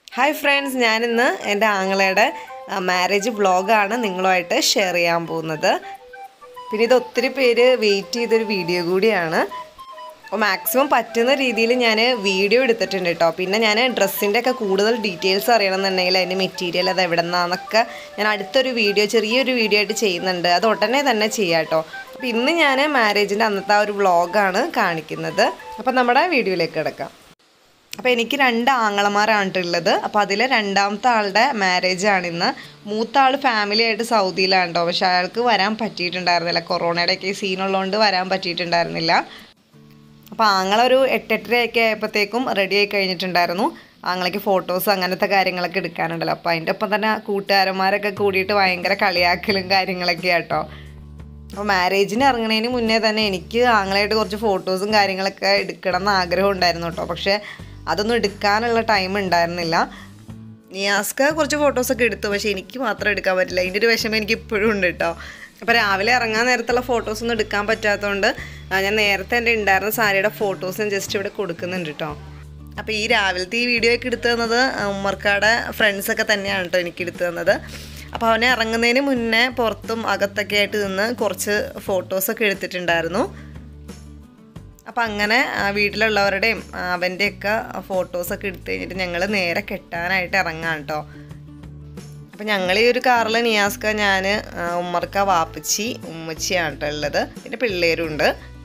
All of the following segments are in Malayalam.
ഹായ് ഫ്രണ്ട്സ് ഞാനിന്ന് എൻ്റെ ആങ്ങളയുടെ മാരേജ് വ്ളോഗാണ് നിങ്ങളുമായിട്ട് ഷെയർ ചെയ്യാൻ പോകുന്നത് പിന്നെ ഇത് ഒത്തിരി പേര് വെയിറ്റ് ചെയ്തൊരു വീഡിയോ കൂടിയാണ് അപ്പോൾ മാക്സിമം പറ്റുന്ന രീതിയിൽ ഞാൻ വീഡിയോ എടുത്തിട്ടുണ്ട് കേട്ടോ പിന്നെ ഞാൻ ഡ്രസ്സിൻ്റെ ഒക്കെ കൂടുതൽ ഡീറ്റെയിൽസ് അറിയണമെന്നുണ്ടെങ്കിൽ അതിൻ്റെ മെറ്റീരിയൽ അത് എവിടെ നിന്നാന്നൊക്കെ ഞാൻ അടുത്തൊരു വീഡിയോ ചെറിയൊരു വീഡിയോ ആയിട്ട് ചെയ്യുന്നുണ്ട് അത് ഉടനെ തന്നെ ചെയ്യാം കേട്ടോ അപ്പോൾ ഇന്ന് ഞാൻ മാരേജിൻ്റെ അന്നത്തെ ആ ഒരു വ്ളോഗാണ് കാണിക്കുന്നത് അപ്പോൾ നമ്മുടെ വീഡിയോയിലേക്ക് കിടക്കാം അപ്പോൾ എനിക്ക് രണ്ട് ആങ്ങളമാരാണ് ഉള്ളത് അപ്പോൾ അതിലെ രണ്ടാമത്തെ ആളുടെ മാരേജ് ആണ് ഇന്ന് മൂത്ത ആൾ ഫാമിലി ആയിട്ട് സൗദിയിലാണ് കേട്ടോ പക്ഷെ അയാൾക്ക് വരാൻ പറ്റിയിട്ടുണ്ടായിരുന്നില്ല കൊറോണയുടെ ഒക്കെ സീനുള്ളതുകൊണ്ട് വരാൻ പറ്റിയിട്ടുണ്ടായിരുന്നില്ല അപ്പോൾ ആങ്ങളൊരു എട്ടെട്ടരയൊക്കെ ആയപ്പോഴത്തേക്കും റെഡി ആയി കഴിഞ്ഞിട്ടുണ്ടായിരുന്നു ആങ്ങളയ്ക്ക് ഫോട്ടോസ് അങ്ങനത്തെ കാര്യങ്ങളൊക്കെ എടുക്കാനുണ്ടല്ലോ അപ്പോൾ അതിൻ്റെ ഒപ്പം തന്നെ കൂട്ടുകാരന്മാരൊക്കെ കൂടിയിട്ട് ഭയങ്കര കളിയാക്കലും കാര്യങ്ങളൊക്കെ കേട്ടോ അപ്പോൾ മാരേജിന് ഇറങ്ങുന്നതിന് മുന്നേ തന്നെ എനിക്ക് ആങ്ങളായിട്ട് കുറച്ച് ഫോട്ടോസും കാര്യങ്ങളൊക്കെ എടുക്കണം എന്ന് ആഗ്രഹം ഉണ്ടായിരുന്നു കേട്ടോ പക്ഷേ അതൊന്നും എടുക്കാനുള്ള ടൈം ഉണ്ടായിരുന്നില്ല നിയാസ്ക കുറച്ച് ഫോട്ടോസൊക്കെ എടുത്തു പക്ഷേ എനിക്ക് മാത്രം എടുക്കാൻ പറ്റില്ല അതിൻ്റെ ഒരു വിഷമം എനിക്ക് ഇപ്പോഴും ഉണ്ട് കേട്ടോ അപ്പോൾ രാവിലെ ഇറങ്ങാൻ നേരത്തുള്ള ഫോട്ടോസൊന്നും എടുക്കാൻ പറ്റാത്തതുകൊണ്ട് ആ, ഞാൻ നേരത്തെ എൻ്റെ ഉണ്ടായിരുന്ന സാരിയുടെ ഫോട്ടോസ് ഞാൻ ജസ്റ്റ് ഇവിടെ കൊടുക്കുന്നുണ്ട് കേട്ടോ അപ്പോൾ ഈ രാവിലത്തെ ഈ വീഡിയോ ഒക്കെ എടുത്തു തന്നത് ഉമ്മർക്കാടെ ഫ്രണ്ട്സൊക്കെ തന്നെയാണ് കേട്ടോ എനിക്ക് എടുത്തു തന്നത് അപ്പോൾ അവനെ ഇറങ്ങുന്നതിന് മുന്നേ പുറത്തും അകത്തൊക്കെ ആയിട്ട് നിന്ന് കുറച്ച് ഫോട്ടോസൊക്കെ എടുത്തിട്ടുണ്ടായിരുന്നു അപ്പം അങ്ങനെ ആ, വീട്ടിലുള്ളവരുടെയും ആ, അവൻ്റെയൊക്കെ ഫോട്ടോസൊക്കെ എടുത്തു കഴിഞ്ഞിട്ട് ഞങ്ങൾ നേരെ കെട്ടാനായിട്ട് ഇറങ്ങാം കേട്ടോ അപ്പം ഞങ്ങൾ ഈ ഒരു കാറിൽ നിയാസ്ക ഞാൻ ഉമ്മർക്ക വാപ്പച്ചി ഉമ്മച്ചിയാണ് കേട്ടോ ഉള്ളത് പിന്നെ പിള്ളേരും ഉണ്ട്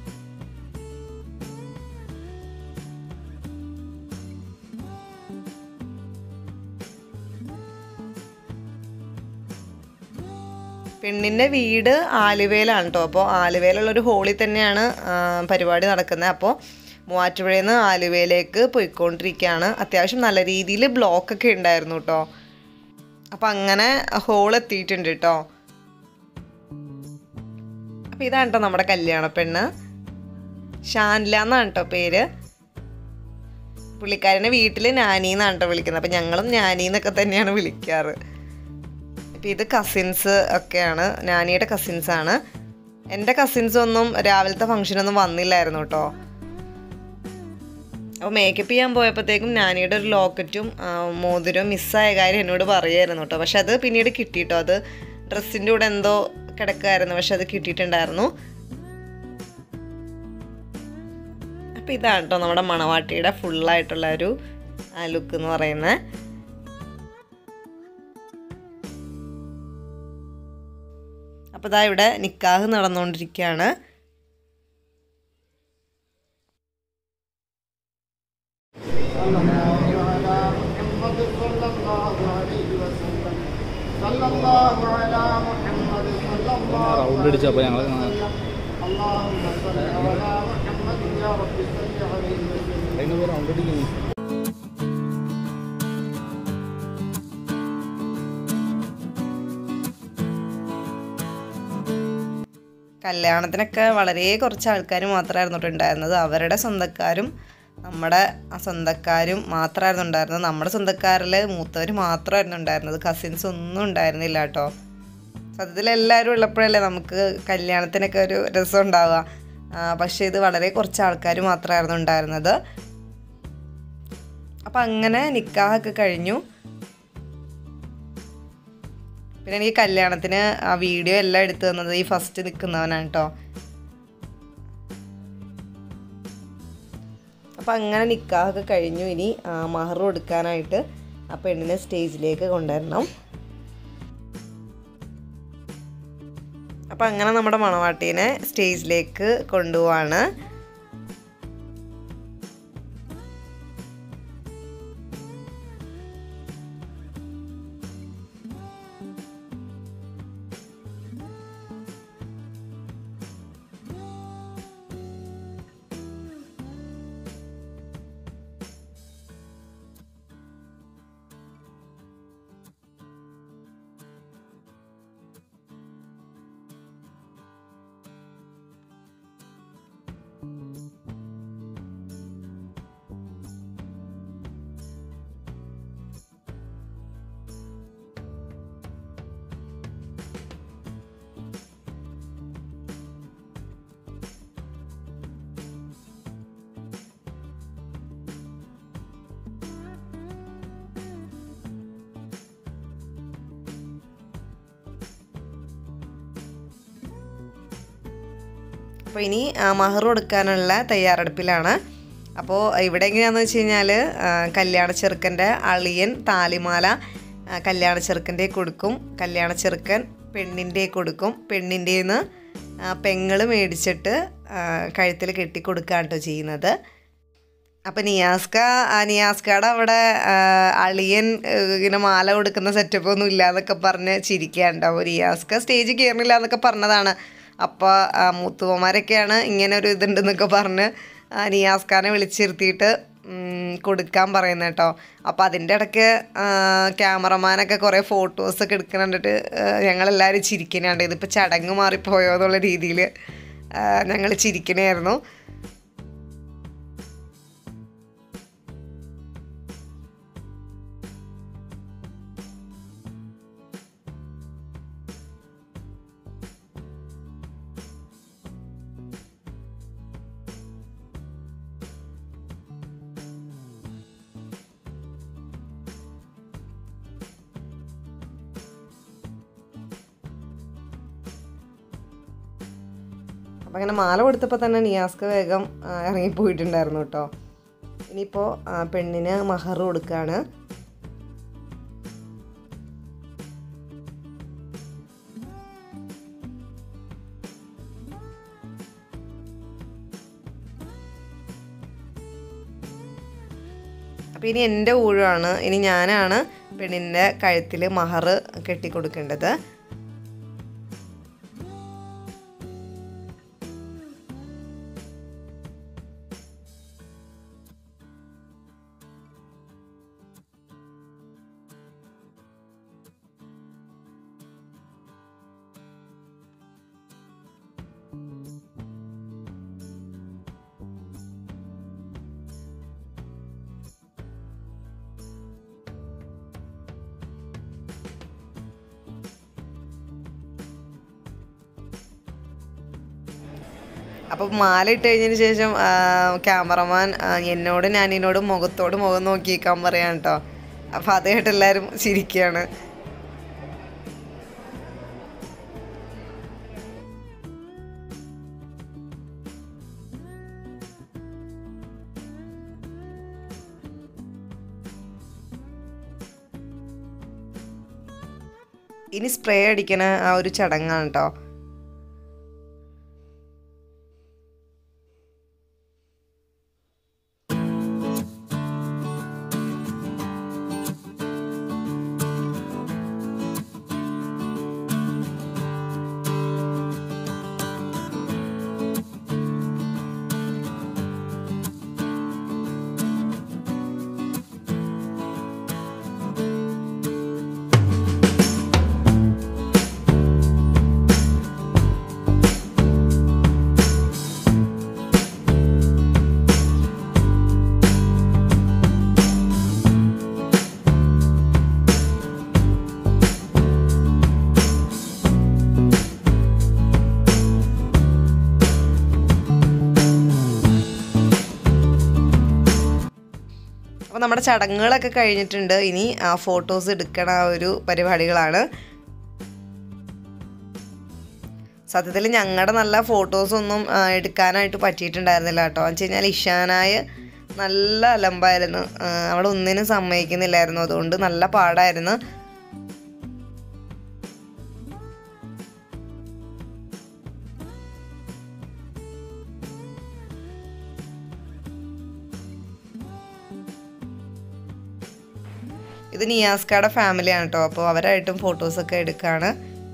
പെണ്ണിൻ്റെ വീട് ആലുവയിലാണ് കേട്ടോ അപ്പോൾ ആലുവയിലുള്ളൊരു ഹോളിൽ തന്നെയാണ് ആ, പരിപാടി നടക്കുന്നത് അപ്പോൾ മൂവാറ്റുപുഴയിൽ നിന്ന് ആലുവയിലേക്ക് പോയിക്കൊണ്ടിരിക്കുകയാണ് അത്യാവശ്യം നല്ല രീതിയിൽ ബ്ലോക്കൊക്കെ ഉണ്ടായിരുന്നു കേട്ടോ അപ്പോൾ അങ്ങനെ ഹോൾ എത്തിയിട്ടുണ്ട് കേട്ടോ അപ്പോൾ ഇതാണ് കേട്ടോ നമ്മുടെ കല്യാണ പെണ്ണ് ഷാൻല എന്നാണ് കേട്ടോ പേര് പുള്ളിക്കാരനെ വീട്ടിൽ നാനി എന്നാണ് കേട്ടോ വിളിക്കുന്നത് അപ്പം ഞങ്ങളും നാനി എന്നൊക്കെ തന്നെയാണ് വിളിക്കാറ് ഇപ്പം ഇത് കസിൻസ് ഒക്കെയാണ് നാനിയുടെ കസിൻസ് ആണ് എൻ്റെ കസിൻസ് ഒന്നും രാവിലത്തെ ഫംഗ്ഷനൊന്നും വന്നില്ലായിരുന്നു കേട്ടോ അപ്പോൾ മേക്കപ്പ് ചെയ്യാൻ പോയപ്പോഴത്തേക്കും നാനിയുടെ ഒരു ലോക്കറ്റും ആ, മോതിരവും മിസ്സായ കാര്യം എന്നോട് പറയായിരുന്നു കേട്ടോ പക്ഷെ അത് പിന്നീട് കിട്ടി കേട്ടോ അത് ഡ്രസ്സിൻ്റെ കൂടെ എന്തോ കിടക്കുമായിരുന്നു പക്ഷെ അത് കിട്ടിയിട്ടുണ്ടായിരുന്നു അപ്പോൾ ഇതാണ് കേട്ടോ നമ്മുടെ മണവാട്ടിയുടെ ഫുള്ളായിട്ടുള്ള ഒരു ലുക്ക് എന്ന് പറയുന്നത് അപ്പോൾ ഇതാ ഇവിടെ നിക്കാഹ് നടന്നുകൊണ്ടിരിക്കുകയാണ് صلى الله على محمد صلى الله റൗണ്ട് അടിച്ചപ്പോൾ ഞങ്ങൾ اللهم صل على محمد يا رب صل عليه وسلم അതിന് റൗണ്ട് അടിക്കുന്നു കല്യാണത്തിനൊക്കെ വളരെ കുറച്ച് ആൾക്കാർ മാത്രമായിരുന്നു കേട്ടോ ഉണ്ടായിരുന്നത് അവരുടെ സ്വന്തക്കാരും നമ്മുടെ ആ സ്വന്തക്കാരും മാത്രമായിരുന്നു ഉണ്ടായിരുന്നത് നമ്മുടെ സ്വന്തക്കാരിൽ മൂത്തവർ മാത്രമായിരുന്നു ഉണ്ടായിരുന്നത് കസിൻസ് ഒന്നും ഉണ്ടായിരുന്നില്ല കേട്ടോ സത്യത്തിൽ എല്ലാവരും ഉള്ളപ്പോഴല്ലേ നമുക്ക് കല്യാണത്തിനൊക്കെ ഒരു രസം ഉണ്ടാവുക ആ, പക്ഷേ ഇത് വളരെ കുറച്ച് ആൾക്കാർ മാത്രമായിരുന്നു ഉണ്ടായിരുന്നത് അപ്പം അങ്ങനെ നിക്കാഹൊക്കെ കഴിഞ്ഞു പിന്നെ എനിക്ക് കല്യാണത്തിന് ആ വീഡിയോ എല്ലാം എടുത്തു തന്നത് ഈ ഫസ്റ്റ് നിൽക്കുന്നവനാണ് കേട്ടോ അപ്പം അങ്ങനെ നിക്കാഹൊക്കെ കഴിഞ്ഞു ഇനി ആ, മഹർ കൊടുക്കാനായിട്ട് ആ പെണ്ണിനെ സ്റ്റേജിലേക്ക് കൊണ്ടുവരണം അപ്പം അങ്ങനെ നമ്മുടെ മണവാട്ടീനെ സ്റ്റേജിലേക്ക് കൊണ്ടുപോവാണ് അപ്പോൾ ഇനി ആ, മഹർ കൊടുക്കാനുള്ള തയ്യാറെടുപ്പിലാണ് അപ്പോൾ ഇവിടെ എങ്ങനെയാണെന്ന് വെച്ച് കഴിഞ്ഞാൽ കല്യാണ ചെറുക്കൻ്റെ അളിയൻ താലിമാല ആ, കല്യാണ ചെറുക്കൻ്റെ കൊടുക്കും കല്യാണ ചെറുക്കൻ പെണ്ണിൻ്റെ കൊടുക്കും പെണ്ണിൻ്റെന്ന് പെങ്ങൾ മേടിച്ചിട്ട് കഴുത്തിൽ കെട്ടി കൊടുക്കുകയാണ് കേട്ടോ ചെയ്യുന്നത് അപ്പം നിയാസ്ക ആ, നിയാസ്കയുടെ അവിടെ ആ, അളിയൻ ഏ, ഇങ്ങനെ മാല കൊടുക്കുന്ന സെറ്റപ്പ് ഒന്നും ഇല്ല എന്നൊക്കെ പറഞ്ഞ് ചിരിക്കാണ്ടാവും നിയാസ്ക സ്റ്റേജിൽ കയറുന്നില്ല എന്നൊക്കെ പറഞ്ഞതാണ് അപ്പോൾ മൂത്തുവന്മാരൊക്കെയാണ് ഇങ്ങനെ ഒരു ഇതുണ്ടെന്നൊക്കെ പറഞ്ഞ് ആ, നിയാസ്കാനെ വിളിച്ചിരുത്തിയിട്ട് ഉം, കൊടുക്കാൻ പറയുന്നത് കേട്ടോ അപ്പോൾ അതിൻ്റെ ഇടയ്ക്ക് ആ, ക്യാമറമാനൊക്കെ കുറേ ഫോട്ടോസൊക്കെ എടുക്കുന്ന കണ്ടിട്ട് ആ, ഞങ്ങളെല്ലാവരും ചിരിക്കണുണ്ട് ഇതിപ്പോൾ ചടങ്ങ് മാറിപ്പോയോ എന്നുള്ള രീതിയിൽ ഞങ്ങൾ ചിരിക്കണമായിരുന്നു അപ്പം അങ്ങനെ മാല കൊടുത്തപ്പോൾ തന്നെ നിയാസ്ക വേഗം ആ, ഇറങ്ങിപ്പോയിട്ടുണ്ടായിരുന്നു കേട്ടോ ഇനിയിപ്പോൾ ആ, പെണ്ണിന് മഹർ കൊടുക്കുകയാണ് അപ്പോൾ ഇനി എൻ്റെ ഊഴമാണ് ഇനി ഞാനാണ് പെണ്ണിൻ്റെ കഴുത്തിൽ മഹർ കെട്ടിക്കൊടുക്കേണ്ടത് അപ്പോൾ മാല ഇട്ട് കഴിഞ്ഞതിന് ശേഷം ആ, ക്യാമറമാൻ ആ, എന്നോടും ഞാനിനോടും മുഖത്തോട് മുഖം നോക്കി നിൽക്കാൻ പറയാൻ കേട്ടോ അപ്പോൾ അത് കേട്ട് എല്ലാവരും ചിരിക്കുകയാണ് ഇനി സ്പ്രേ അടിക്കണ ആ ഒരു ചടങ്ങാണ് കേട്ടോ അപ്പോൾ നമ്മുടെ ചടങ്ങുകളൊക്കെ കഴിഞ്ഞിട്ടുണ്ട് ഇനി ആ ഫോട്ടോസ് എടുക്കണ ആ ഒരു പരിപാടികളാണ് സത്യത്തിൽ ഞങ്ങളുടെ നല്ല ഫോട്ടോസൊന്നും ആ, എടുക്കാനായിട്ട് പറ്റിയിട്ടുണ്ടായിരുന്നില്ല കേട്ടോ എന്ന് വെച്ച് കഴിഞ്ഞാൽ ഇഷാനായ നല്ല അലമ്പായിരുന്നു ആ, അവൾ ഒന്നിനും സമ്മതിക്കുന്നില്ലായിരുന്നു അതുകൊണ്ട് നല്ല പാടായിരുന്നു ഇത് നിയാസ്കയുടെ ഫാമിലിയാണ് കേട്ടോ അപ്പോൾ അവരായിട്ടും ഫോട്ടോസൊക്കെ എടുക്കുകയാണ്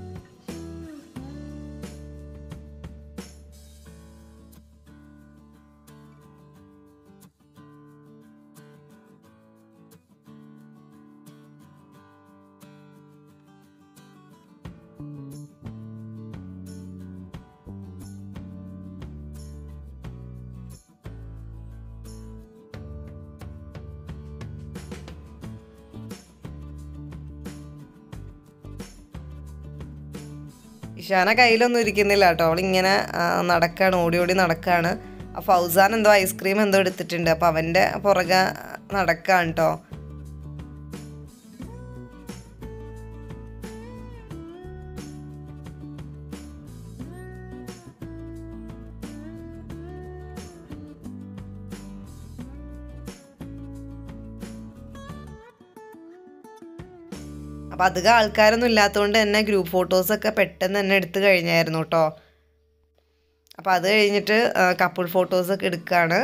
ഇഷാന കയ്യിലൊന്നും ഇരിക്കുന്നില്ല കേട്ടോ അവളിങ്ങനെ ആ, നടക്കാണ് ഓടി ഓടി നടക്കാണ് ആ ഫൗസാൻ എന്തോ ഐസ്ക്രീം എന്തോ എടുത്തിട്ടുണ്ട് അപ്പോൾ അവൻ്റെ പുറകെ നടക്കാണ് കേട്ടോ അപ്പോൾ അധികം ആൾക്കാരൊന്നും ഇല്ലാത്തതുകൊണ്ട് തന്നെ ഗ്രൂപ്പ് ഫോട്ടോസൊക്കെ പെട്ടെന്ന് തന്നെ എടുത്തു കഴിഞ്ഞായിരുന്നു കേട്ടോ അപ്പോൾ അത് കഴിഞ്ഞിട്ട് കപ്പിൾ ഫോട്ടോസൊക്കെ എടുക്കുകയാണ്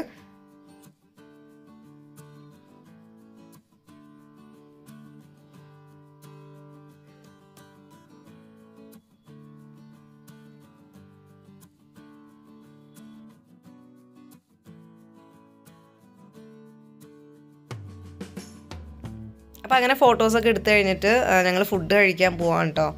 അപ്പം അങ്ങനെ ഫോട്ടോസൊക്കെ എടുത്തു കഴിഞ്ഞിട്ട് ഞങ്ങൾ ഫുഡ് കഴിക്കാൻ പോവാം കേട്ടോ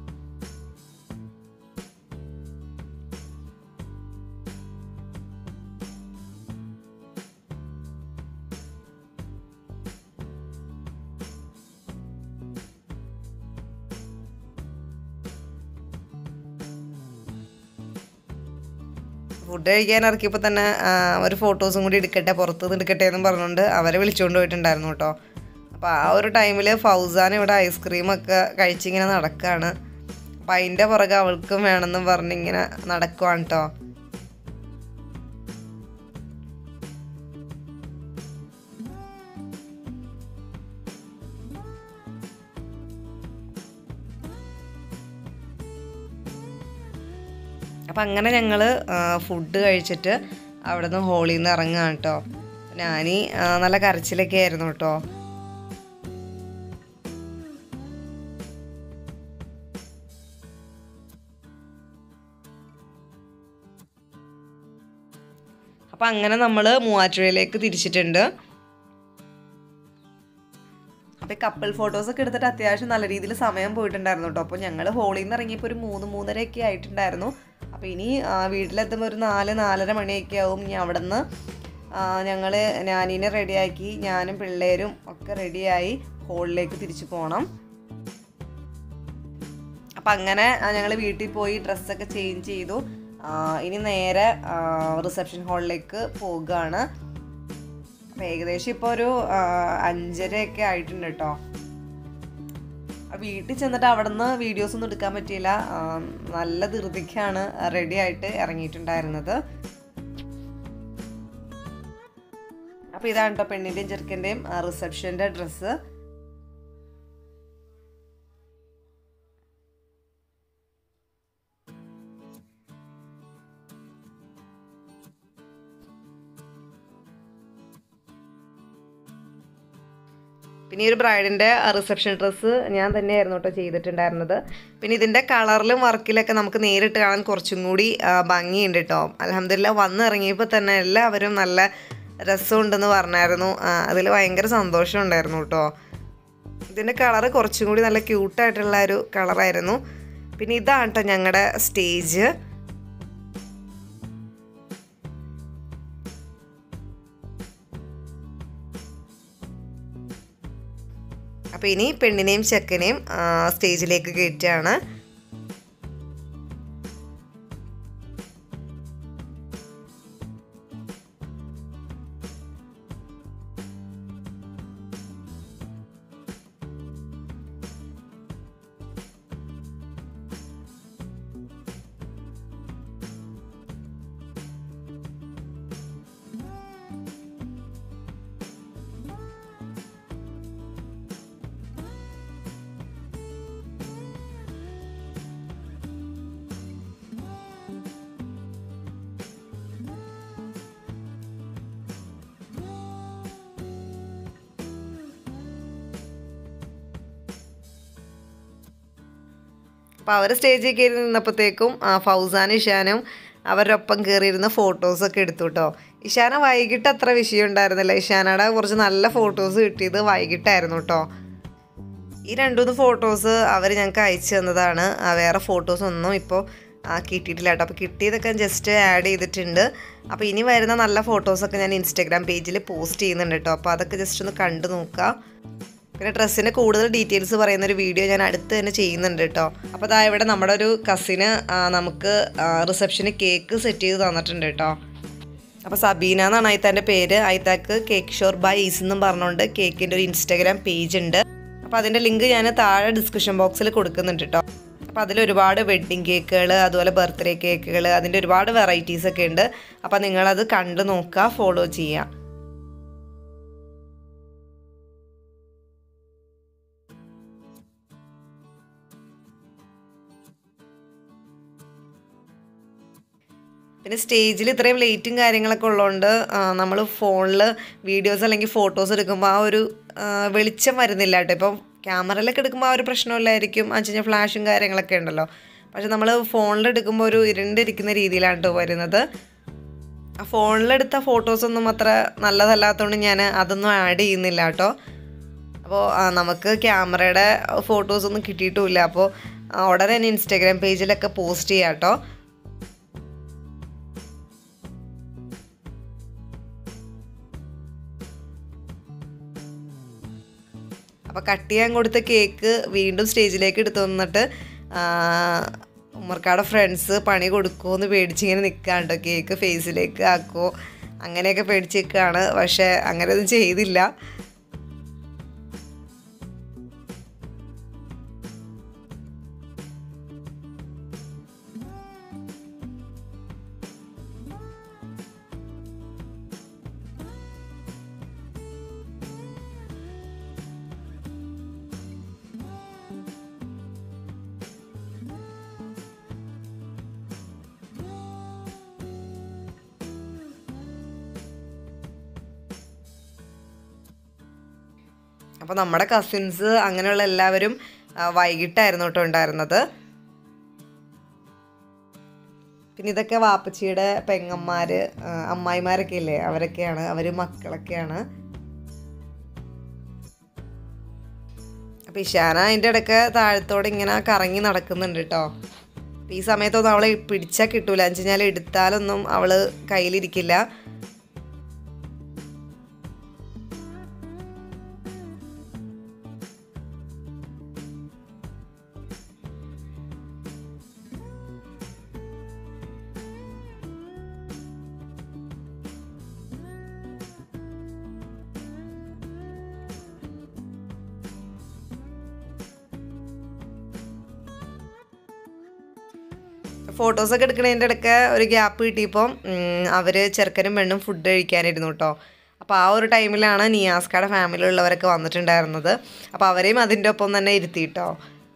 ഫുഡ് കഴിക്കാൻ ഇറക്കിയപ്പോൾ തന്നെ ആ, ഒരു ഫോട്ടോസും കൂടി എടുക്കട്ടെ പുറത്തുനിന്ന് എടുക്കട്ടെ എന്നും പറഞ്ഞുകൊണ്ട് അവരെ വിളിച്ചുകൊണ്ട് പോയിട്ടുണ്ടായിരുന്നു കേട്ടോ അപ്പോൾ ആ ഒരു ടൈമിൽ ഫൗസാൻ ഇവിടെ ഐസ്ക്രീമൊക്കെ കഴിച്ചിങ്ങനെ നടക്കുകയാണ് അപ്പം അതിൻ്റെ പുറകെ അവൾക്കും വേണമെന്നും പറഞ്ഞിങ്ങനെ നടക്കുവാണ് കേട്ടോ അപ്പം അങ്ങനെ ഞങ്ങൾ ഫുഡ് കഴിച്ചിട്ട് അവിടെ നിന്ന് ഹോളിൽ നിന്ന് ഇറങ്ങുകയാണ് കേട്ടോ ഞാനീ ആ, നല്ല കരച്ചിലൊക്കെ ആയിരുന്നു കേട്ടോ അപ്പം അങ്ങനെ നമ്മൾ മൂവാറ്റുപുഴയിലേക്ക് തിരിച്ചിട്ടുണ്ട് അപ്പോൾ ഈ കപ്പിൾ ഫോട്ടോസൊക്കെ എടുത്തിട്ട് അത്യാവശ്യം നല്ല രീതിയിൽ സമയം പോയിട്ടുണ്ടായിരുന്നു കേട്ടോ അപ്പോൾ ഞങ്ങൾ ഹോളിൽ നിന്ന് ഇറങ്ങിയപ്പോൾ ഒരു മൂന്ന് മൂന്നരയൊക്കെ ആയിട്ടുണ്ടായിരുന്നു അപ്പോൾ ഇനി ആ, വീട്ടിലെത്തുമ്പോൾ ഒരു നാല് നാലര മണിയൊക്കെ ആവും ഇനി അവിടെ നിന്ന് ഞങ്ങൾ ഞാനീനെ റെഡിയാക്കി ഞാനും പിള്ളേരും ഒക്കെ റെഡിയായി ഹോളിലേക്ക് തിരിച്ചു പോകണം അപ്പം അങ്ങനെ ഞങ്ങൾ വീട്ടിൽ പോയി ഡ്രസ്സൊക്കെ ചേഞ്ച് ചെയ്തു ആ, ഇനി നേരെ റിസപ്ഷൻ ഹാളിലേക്ക് പോകുകയാണ് അപ്പം ഏകദേശം ഇപ്പോൾ ഒരു ആ, അഞ്ചരയൊക്കെ ആയിട്ടുണ്ട് കേട്ടോ ആ, വീട്ടിൽ ചെന്നിട്ട് അവിടെ നിന്ന് വീഡിയോസ് ഒന്നും എടുക്കാൻ പറ്റിയില്ല ആ, നല്ല ധൃതിക്കാണ് റെഡി ആയിട്ട് ഇറങ്ങിയിട്ടുണ്ടായിരുന്നത് അപ്പോൾ ഇതാണ് കേട്ടോ പെണ്ണിൻ്റെയും ചെറുക്കൻ്റെയും റിസപ്ഷൻ്റെ ഡ്രസ്സ് പിന്നെ ഈ ഒരു ബ്രൈഡിൻ്റെ റിസപ്ഷൻ ഡ്രസ്സ് ഞാൻ തന്നെയായിരുന്നു കേട്ടോ ചെയ്തിട്ടുണ്ടായിരുന്നത് പിന്നെ ഇതിൻ്റെ കളറിലും വർക്കിലൊക്കെ നമുക്ക് നേരിട്ട് കാണാൻ കുറച്ചും കൂടി ആ, ഭംഗിയുണ്ട് കേട്ടോ അലഹമില്ല വന്നിറങ്ങിയപ്പോൾ തന്നെ എല്ലാവരും നല്ല രസമുണ്ടെന്ന് പറഞ്ഞായിരുന്നു അതിൽ ഭയങ്കര സന്തോഷം ഉണ്ടായിരുന്നു കേട്ടോ ഇതിൻ്റെ കളറ് കുറച്ചും കൂടി നല്ല ക്യൂട്ടായിട്ടുള്ള ഒരു കളറായിരുന്നു പിന്നെ ഇതാണ് കേട്ടോ ഞങ്ങളുടെ സ്റ്റേജ് അപ്പോൾ ഇനി പെണ്ണിനെയും ചെക്കനെയും ആ, സ്റ്റേജിലേക്ക് കയറ്റുകയാണ് അപ്പോൾ അവർ സ്റ്റേജിൽ കയറി നിന്നപ്പോഴത്തേക്കും ആ, ഫൗസാൻ ഇഷാനും അവരുടെ ഒപ്പം കയറിയിരുന്ന ഫോട്ടോസൊക്കെ എടുത്തു കേട്ടോ ഇഷാന വൈകിട്ട് അത്ര വിഷയം ഉണ്ടായിരുന്നില്ല ഇഷാനയുടെ കുറച്ച് നല്ല ഫോട്ടോസ് കിട്ടിയത് വൈകിട്ടായിരുന്നു കേട്ടോ ഈ രണ്ടുമൂന്ന് ഫോട്ടോസ് അവർ ഞങ്ങൾക്ക് അയച്ചു തന്നതാണ് ആ, വേറെ ഫോട്ടോസ് ഒന്നും ഇപ്പോൾ കിട്ടിയിട്ടില്ല കേട്ടോ അപ്പോൾ കിട്ടിയതൊക്കെ ജസ്റ്റ് ആഡ് ചെയ്തിട്ടുണ്ട് അപ്പോൾ ഇനി വരുന്ന നല്ല ഫോട്ടോസൊക്കെ ഞാൻ ഇൻസ്റ്റാഗ്രാം പേജിൽ പോസ്റ്റ് ചെയ്യുന്നുണ്ട് കേട്ടോ അപ്പോൾ അതൊക്കെ ജസ്റ്റ് ഒന്ന് കണ്ടു നോക്കുക പിന്നെ ഡ്രസ്സിൻ്റെ കൂടുതൽ ഡീറ്റെയിൽസ് പറയുന്ന ഒരു വീഡിയോ ഞാൻ അടുത്ത് തന്നെ ചെയ്യുന്നുണ്ട് കേട്ടോ അപ്പോൾ അതാ ഇവിടെ നമ്മുടെ ഒരു കസിന് നമുക്ക് റിസപ്ഷന് കേക്ക് സെറ്റ് ചെയ്ത് തന്നിട്ടുണ്ട് കേട്ടോ അപ്പോൾ സബീന എന്നാണ് അയിത്താൻ്റെ പേര് അയിത്താക്ക് കേക്ക് ഷോർ ബൈ ഈസ് എന്നും പറഞ്ഞുകൊണ്ട് കേക്കിൻ്റെ ഒരു ഇൻസ്റ്റാഗ്രാം പേജ് ഉണ്ട് അപ്പോൾ അതിൻ്റെ ലിങ്ക് ഞാൻ താഴെ ഡിസ്ക്രിപ്ഷൻ ബോക്സിൽ കൊടുക്കുന്നുണ്ട് കേട്ടോ അപ്പോൾ അതിൽ ഒരുപാട് വെഡ്ഡിങ് കേക്കുകൾ അതുപോലെ ബർത്ത്ഡേ കേക്കുകൾ അതിൻ്റെ ഒരുപാട് വെറൈറ്റീസ് ഒക്കെ ഉണ്ട് അപ്പോൾ നിങ്ങളത് കണ്ടു നോക്കുക ഫോളോ ചെയ്യുക പിന്നെ സ്റ്റേജിൽ ഇത്രയും ലൈറ്റും കാര്യങ്ങളൊക്കെ ഉള്ളതുകൊണ്ട് നമ്മൾ ഫോണിൽ വീഡിയോസ് അല്ലെങ്കിൽ ഫോട്ടോസ് എടുക്കുമ്പോൾ ആ ഒരു ആ, വെളിച്ചം വരുന്നില്ല കേട്ടോ ഇപ്പം ക്യാമറയിലൊക്കെ എടുക്കുമ്പോൾ ആ ഒരു പ്രശ്നമില്ലായിരിക്കും ആ വെച്ചാൽ ഫ്ലാഷും കാര്യങ്ങളൊക്കെ ഉണ്ടല്ലോ പക്ഷെ നമ്മൾ ഫോണിൽ എടുക്കുമ്പോൾ ഒരു ഇരുണ്ടിരിക്കുന്ന രീതിയിലാണ് കേട്ടോ വരുന്നത് ആ ഫോണിലെടുത്ത ഫോട്ടോസൊന്നും അത്ര നല്ലതല്ലാത്തതുകൊണ്ട് ഞാൻ അതൊന്നും ആഡ് ചെയ്യുന്നില്ല കേട്ടോ അപ്പോൾ നമുക്ക് ക്യാമറയുടെ ഫോട്ടോസൊന്നും കിട്ടിയിട്ടുമില്ല അപ്പോൾ ആ, ഉടനെ തന്നെ ഇൻസ്റ്റാഗ്രാം പേജിലൊക്കെ പോസ്റ്റ് ചെയ്യാം കേട്ടോ അപ്പോൾ കട്ട് ചെയ്യാൻ കൊടുത്ത കേക്ക് വീണ്ടും സ്റ്റേജിലേക്ക് എടുത്തു വന്നിട്ട് ആ, ഉമ്മർക്കാടെ ഫ്രണ്ട്സ് പണി കൊടുക്കുമോ എന്ന് പേടിച്ചിങ്ങനെ നിൽക്കുകയാണ് കേട്ടോ കേക്ക് ഫേസിലേക്ക് ആക്കുമോ അങ്ങനെയൊക്കെ പേടിച്ച് നിൽക്കുകയാണ് പക്ഷേ അങ്ങനെയൊന്നും ചെയ്തില്ല അപ്പോൾ നമ്മുടെ കസിൻസ് അങ്ങനെയുള്ള എല്ലാവരും ആ, വൈകിട്ടായിരുന്നു കേട്ടോ ഉണ്ടായിരുന്നത് പിന്നെ ഇതൊക്കെ വാപ്പച്ചിയുടെ പെങ്ങന്മാർ അമ്മായിമാരൊക്കെ ഇല്ലേ അവരൊക്കെയാണ് അവർ മക്കളൊക്കെയാണ് അപ്പം ഇഷാന അതിൻ്റെ ഇടയ്ക്ക് താഴത്തോടെ ഇങ്ങനെ കറങ്ങി നടക്കുന്നുണ്ട് കേട്ടോ ഈ സമയത്തൊന്നും അവളെ പിടിച്ചാൽ കിട്ടൂല എന്ന് വെച്ച് കഴിഞ്ഞാൽ എടുത്താലൊന്നും അവള് കയ്യിലിരിക്കില്ല ഫോട്ടോസൊക്കെ എടുക്കണതിൻ്റെ ഇടയ്ക്ക് ഒരു ഗ്യാപ്പ് കിട്ടിയപ്പം അവർ ചെറുക്കനും പെണ്ണും ഫുഡ് കഴിക്കാനിരുന്നു കേട്ടോ അപ്പോൾ ആ ഒരു ടൈമിലാണ് നിയാസ്കയുടെ ഫാമിലിയുള്ളവരൊക്കെ വന്നിട്ടുണ്ടായിരുന്നത് അപ്പോൾ അവരെയും അതിൻ്റെ ഒപ്പം തന്നെ ഇരുത്തി കേട്ടോ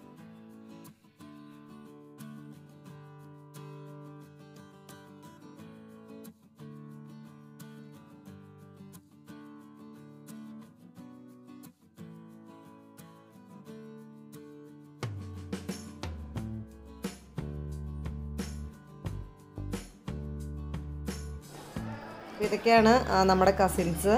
അപ്പോൾ ഇതൊക്കെയാണ് ആ, നമ്മുടെ കസിൻസ്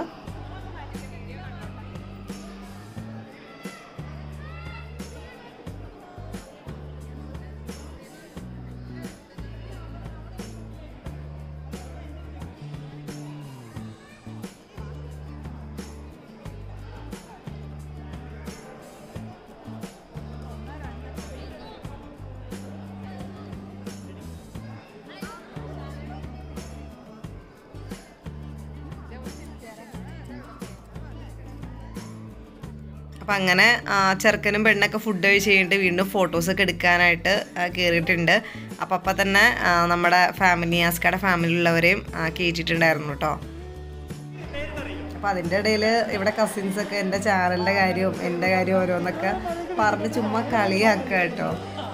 അപ്പം അങ്ങനെ ആ, ചെറുക്കനും പെണ്ണൊക്കെ ഫുഡ് കഴിച്ച് കഴിഞ്ഞിട്ട് വീണ്ടും ഫോട്ടോസൊക്കെ എടുക്കാനായിട്ട് ആ, കയറിയിട്ടുണ്ട് അപ്പം അപ്പം തന്നെ ആ, നമ്മുടെ ഫാമിലി ആസ്കയുടെ ഫാമിലിയുള്ളവരെയും ആ, കയറ്റിയിട്ടുണ്ടായിരുന്നു കേട്ടോ അപ്പം അതിൻ്റെ ഇടയിൽ ഇവിടെ കസിൻസൊക്കെ എൻ്റെ ചാനലിൻ്റെ കാര്യവും എൻ്റെ കാര്യവും ഓരോന്നൊക്കെ പറഞ്ഞ് ചുമ്മാ കളിയാക്കുക കേട്ടോ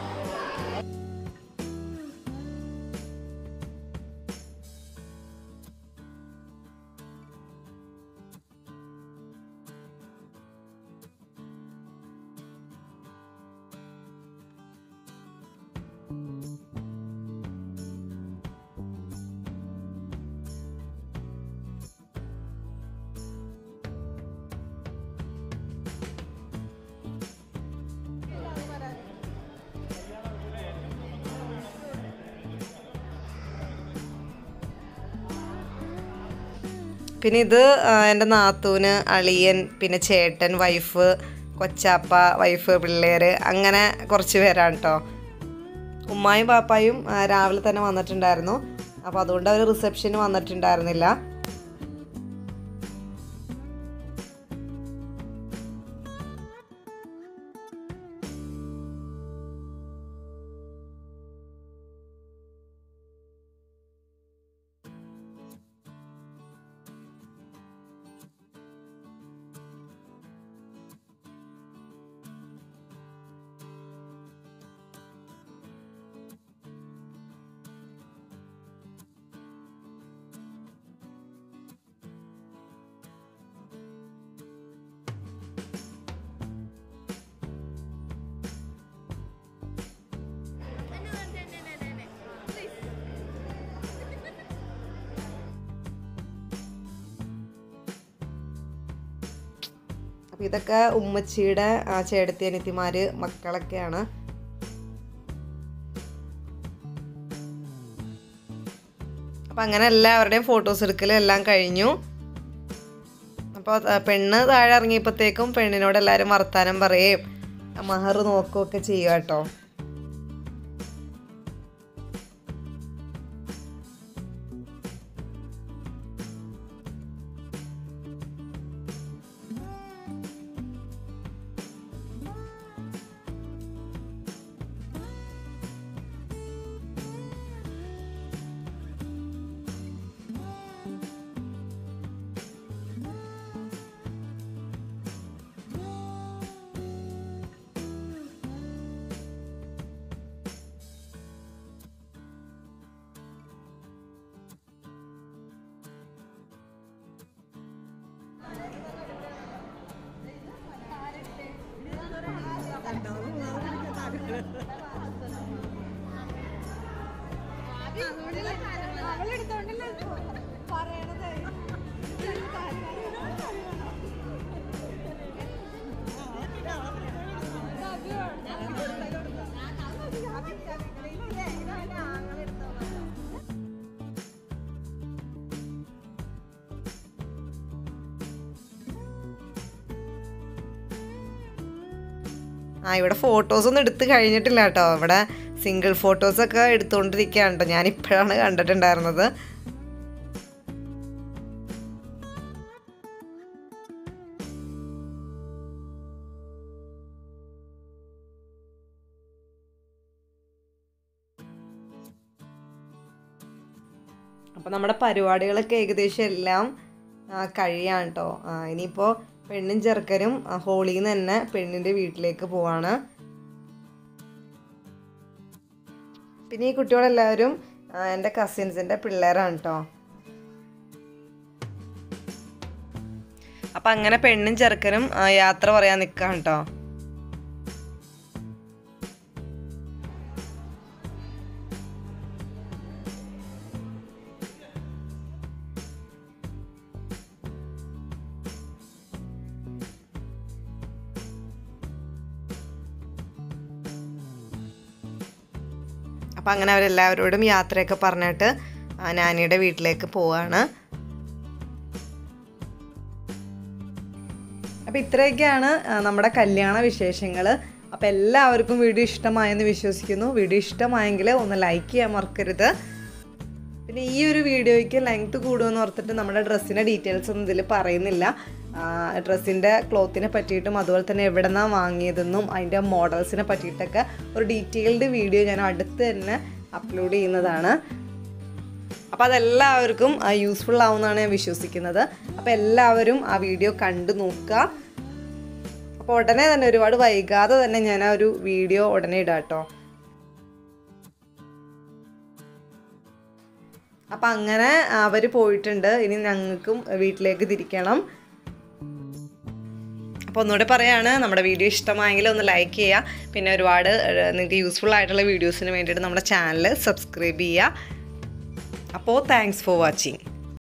പിന്നെ ഇത് ആ, എൻ്റെ നാത്തൂന് അളിയൻ പിന്നെ ചേട്ടൻ വൈഫ് കൊച്ചാപ്പ വൈഫ് പിള്ളേർ അങ്ങനെ കുറച്ച് പേരാണ് കേട്ടോ ഉമ്മായും പാപ്പായും ആ, രാവിലെ തന്നെ വന്നിട്ടുണ്ടായിരുന്നു അപ്പോൾ അതുകൊണ്ട് അവർ റിസപ്ഷന് വന്നിട്ടുണ്ടായിരുന്നില്ല അപ്പോൾ ഇതൊക്കെ ഉമ്മച്ചിയുടെ ആ, ചേട്ടത്തി അനിയത്തിമാർ മക്കളൊക്കെയാണ് അപ്പം അങ്ങനെ എല്ലാവരുടെയും ഫോട്ടോസ് എടുക്കലും എല്ലാം കഴിഞ്ഞു അപ്പോൾ പെണ്ണ് താഴെ ഇറങ്ങിയപ്പോഴത്തേക്കും പെണ്ണിനോട് എല്ലാവരും വർത്താനം പറയുകയും മഹർ നോക്കുകയൊക്കെ ചെയ്യുക കേട്ടോ ആ ഇവിടെ ഫോട്ടോസ് ഒന്നും എടുത്ത് കഴിഞ്ഞിട്ടില്ല കേട്ടോ ഇവിടെ സിംഗിൾ ഫോട്ടോസൊക്കെ എടുത്തുകൊണ്ടിരിക്കുകയാണ് കേട്ടോ ഞാൻ ഇപ്പോഴാണ് കണ്ടിട്ടുണ്ടായിരുന്നത് അപ്പോൾ നമ്മുടെ പരിപാടികളൊക്കെ ഏകദേശം എല്ലാം ആ, കഴിയാണ് കേട്ടോ ഇനിയിപ്പോൾ പെണ്ണും ചെറുക്കനും ആ, ഹോളിയിൽ നിന്ന് തന്നെ പെണ്ണിൻ്റെ വീട്ടിലേക്ക് പോവാണ് പിന്നെ ഈ കുട്ടികളെല്ലാവരും ആ, എൻ്റെ കസിൻസിൻ്റെ പിള്ളേരാണ് കേട്ടോ അപ്പം അങ്ങനെ പെണ്ണും ചെറുക്കനും ആ, യാത്ര പറയാൻ നിൽക്കുകയാണ് കേട്ടോ അപ്പം അങ്ങനെ അവരെല്ലാവരോടും യാത്രയൊക്കെ പറഞ്ഞിട്ട് ആ, നാനിയുടെ വീട്ടിലേക്ക് പോവാണ് അപ്പോൾ ഇത്രയൊക്കെയാണ് ആ, നമ്മുടെ കല്യാണ വിശേഷങ്ങൾ അപ്പോൾ എല്ലാവർക്കും വീഡിയോ ഇഷ്ടമായെന്ന് വിശ്വസിക്കുന്നു വീഡിയോ ഇഷ്ടമായെങ്കിൽ ഒന്ന് ലൈക്ക് ചെയ്യാൻ മറക്കരുത് പിന്നെ ഈ ഒരു വീഡിയോയ്ക്ക് ലെങ്ത് കൂടുമെന്ന് ഓർത്തിട്ട് നമ്മുടെ ഡ്രസ്സിൻ്റെ ഡീറ്റെയിൽസ് ഒന്നും ഇതിൽ പറയുന്നില്ല ഡ്രസ്സിൻ്റെ ക്ലോത്തിനെ പറ്റിയിട്ടും അതുപോലെ തന്നെ എവിടെ നിന്നാണ് വാങ്ങിയതെന്നും അതിൻ്റെ മോഡൽസിനെ പറ്റിയിട്ടൊക്കെ ഒരു ഡീറ്റെയിൽഡ് വീഡിയോ ഞാൻ അടുത്ത് തന്നെ അപ്ലോഡ് ചെയ്യുന്നതാണ് അപ്പോൾ അതെല്ലാവർക്കും യൂസ്ഫുൾ ആവുമെന്നാണ് ഞാൻ വിശ്വസിക്കുന്നത് അപ്പോൾ എല്ലാവരും ആ വീഡിയോ കണ്ടു നോക്കുക അപ്പോൾ ഉടനെ തന്നെ ഒരുപാട് വൈകാതെ തന്നെ ഞാൻ ആ ഒരു വീഡിയോ ഉടനെ ഇടാം കേട്ടോ അപ്പം അങ്ങനെ അവർ പോയിട്ടുണ്ട് ഇനി ഞങ്ങൾക്കും വീട്ടിലേക്ക് തിരിക്കണം അപ്പോൾ ഒന്നുകൂടെ പറയാണ് നമ്മുടെ വീഡിയോ ഇഷ്ടമായെങ്കിൽ ഒന്ന് ലൈക്ക് ചെയ്യുക പിന്നെ ഒരുപാട് ഏഹ്, നിങ്ങൾക്ക് യൂസ്ഫുൾ ആയിട്ടുള്ള വീഡിയോസിന് വേണ്ടിയിട്ട് നമ്മുടെ ചാനൽ സബ്സ്ക്രൈബ് ചെയ്യുക അപ്പോൾ താങ്ക്സ് ഫോർ വാച്ചിങ്